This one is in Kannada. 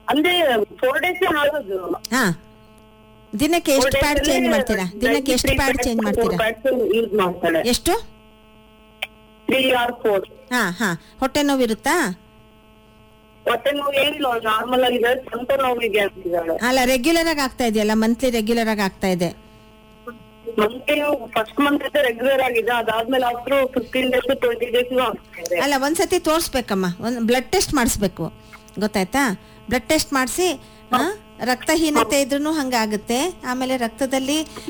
ಅಂದ್ರೆ ಫೋರ್ ಡೇಸ್ ಆಗೋದು ಹಾ ದಿನಕ್ಕೆ ಎಷ್ಟು ಪ್ಯಾಡ್ ಚೇಂಜ್ ಮಾಡ್ತೀರಾ ದಿನಕ್ಕೆ ಎಷ್ಟು ಪ್ಯಾಡ್ ಚೇಂಜ್ ಮಾಡ್ತೀರಾ ಯೂಸ್ ಮಾಡ್ತಾಳೆ ಎಷ್ಟು ತ್ರೀ ಆರ್ ಫೋರ್ ಹಾ ಹಾ ಹೊಟ್ಟೆ ನೋವಿರುತ್ತಾ ಹೊಟ್ಟೆ ನೋವು ಏನಿಲ್ಲ ನಾರ್ಮಲ್ ಆಗಿದೆ ಸ್ವಲ್ಪ ನೋವಿಗೆ ಅಂತಿದ್ದಾಳೆ ಅಲ್ಲ ರೆಗ್ಯುಲರ್ ಆಗಿ ಆಗ್ತಾ ಇದೆಯಲ್ಲ ಮಂತ್ಲಿ ರೆಗ್ಯುಲರ್ ಆಗಿ ಆಗ್ತಾ ಇದೆ ಮಂತ್ ಫಸ್ಟ್ ಮಂತ್ అయితే ರೆಗ್ಯುಲರ್ ಆಗಿದೆ ಅದಾದ್ಮೇಲೆ after fifteen days twenty days ಆಗ್ತಿದೆ ಅಲ್ಲ ಒಂದ್ಸತಿ ತೋರಿಸ್ಬೇಕಮ್ಮ ಒಂದು ಬ್ಲಡ್ ಟೆಸ್ಟ್ ಮಾಡಿಸ್ಬೇಕು ಗೊತ್ತಾಯ್ತಾ ಬ್ಲಡ್ ಟೆಸ್ಟ್ ಮಾಡಿಸಿ ರಕ್ತಹೀನತೆ ಇದ್ರೂ ಹಂಗಾಗುತ್ತೆ ಆಮೇಲೆ ರಕ್ತದಲ್ಲಿ